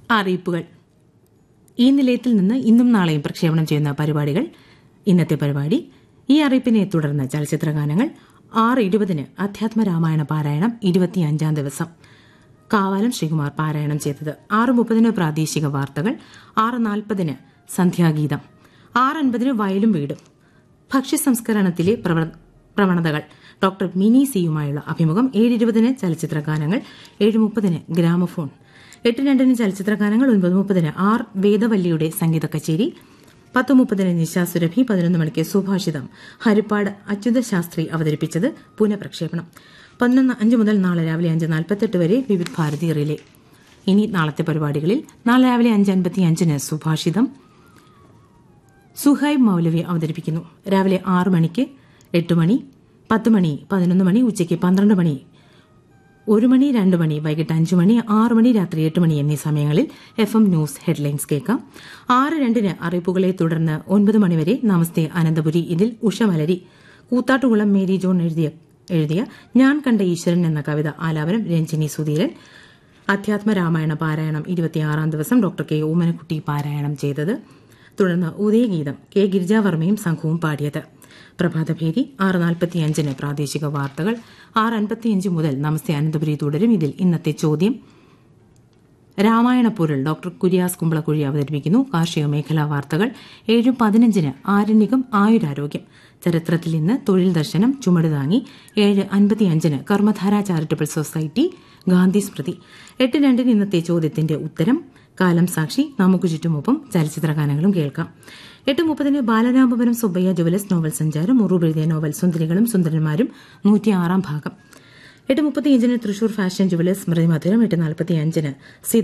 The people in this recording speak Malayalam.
അറിയിപ്പുകൾ ഈ നിലയത്തിൽ നിന്ന് ഇന്നും നാളെയും പ്രക്ഷേപണം ചെയ്യുന്ന പരിപാടികൾ ഇന്നത്തെ പരിപാടി ഈ അറിയിപ്പിനെ തുടർന്ന് ചലച്ചിത്ര ഗാനങ്ങൾ ആറ് ഇരുപതിന് അധ്യാത്മ രാമായണ പാരായണം ഇരുപത്തിയഞ്ചാം ദിവസം കാവാലം ശ്രീകുമാർ പാരായണം ചെയ്തത് ആറ് മുപ്പതിന് പ്രാദേശിക വാർത്തകൾ ആറ് നാൽപ്പതിന് സന്ധ്യാഗീതം ആറ് അൻപതിന് വയലും വീടും ഭക്ഷ്യ സംസ്കരണത്തിലെ പ്രവ- പ്രവണതകൾ ഡോക്ടർ മിനി സിയുമായുള്ള അഭിമുഖം ഏഴ് ഇരുപതിന് ചലച്ചിത്ര ഗാനങ്ങൾ ഏഴ് മുപ്പതിന് ഗ്രാമഫോൺ എട്ട് രണ്ടിന് ചലച്ചിത്ര ഗാനങ്ങൾ ഒൻപത് മുപ്പതിന് ആർ വേദവല്ലിയുടെ സംഗീത കച്ചേരി പത്ത് മുപ്പതിന് നിശാ സുരഭി പതിനൊന്ന് മണിക്ക് സുഭാഷിതം ഹരിപ്പാട് അച്യുത ശാസ്ത്രി അവതരിപ്പിച്ചത് പുനഃപ്രക്ഷേപണം പതിനൊന്ന് അഞ്ച് മുതൽ നാളെ രാവിലെ അഞ്ച് നാൽപ്പത്തെട്ട് വരെ വിവിധ് ഭാരതി റിലേ ഇനി നാളത്തെ പരിപാടികളിൽ നാളെ രാവിലെ അഞ്ച് അൻപത്തി അഞ്ചിന് സുഭാഷിതം സുഹൈബ് മൗലവി അവതരിപ്പിക്കുന്നു രാവിലെ ആറ് മണിക്ക് എട്ട് മണി പത്ത് മണി പതിനൊന്ന് മണി ഉച്ചയ്ക്ക് പന്ത്രണ്ട് മണി ഒരു മണി രണ്ട് മണി വൈകിട്ട് അഞ്ച് മണി ആറ് മണി രാത്രി എട്ട് മണി എന്നീ സമയങ്ങളിൽ എഫ് എം ന്യൂസ് ഹെഡ്ലൈൻസ് കേൾക്കാം ആറ് രണ്ടിന് അറിയിപ്പുകളെ തുടർന്ന് ഒൻപത് മണിവരെ നമസ്തേ അനന്തപുരി ഇതിൽ ഉഷമലരി കൂത്താട്ടുകുളം മേരി ജോൺ എഴുതിയ എഴുതിയ ഞാൻ കണ്ട ഈശ്വരൻ എന്ന കവിത ആലാപനം രഞ്ജിനി സുധീരൻ അധ്യാത്മ രാമായണ പാരായണം ഇരുപത്തിയാറാം ദിവസം ഡോക്ടർ കെ ഓമനക്കുട്ടി പാരായണം ചെയ്തത് തുടർന്ന് ഉദയഗീതം കെ ഗിരിജാവർമ്മയും സംഘവും പാടിയത് പ്രഭാതഭേരി ആറ് നാൽപ്പത്തിയഞ്ചിന് പ്രാദേശിക വാർത്തകൾ ആറ് അൻപത്തിയഞ്ച് മുതൽ നമസ്തേ അനന്തപുരി തുടരും ഇതിൽ ഇന്നത്തെ ചോദ്യം രാമായണ പൊരുൾ ഡോക്ടർ കുര്യാസ് കുമ്പളക്കുഴി അവതരിപ്പിക്കുന്നു കാർഷിക മേഖലാ വാർത്തകൾ ഏഴ് പതിനഞ്ചിന് ആരണ്യകം ആയുരാരോഗ്യം ചരിത്രത്തിൽ ഇന്ന് തൊഴിൽ ദർശനം ചുമട് താങ്ങി ഏഴ് അൻപത്തിയഞ്ചിന് കർമ്മധാര ചാരിറ്റബിൾ സൊസൈറ്റി ഗാന്ധി സ്മൃതി എട്ട് രണ്ടിന് ഇന്നത്തെ ചോദ്യത്തിന്റെ ഉത്തരം കാലം സാക്ഷി നമുക്ക് ചുറ്റുമൊപ്പം ചലച്ചിത്ര ഗാനങ്ങളും കേൾക്കാം എട്ട് മുപ്പതിന് ബാലരാമപുരം സുബ്ബയ്യ ജുവലസ് നോവൽ സഞ്ചാരം ഉറൂബ് എഴുതിയ നോവൽ സുന്ദരികളും സുന്ദരന്മാരും നൂറ്റിയാറാം ഭാഗം എട്ട് മുപ്പത്തിയഞ്ചിന് തൃശൂർ ഫാഷൻ ജുവലേഴ്സ് സ്മൃതി മധുരം എട്ട് നാൽപ്പത്തിയഞ്ചിന്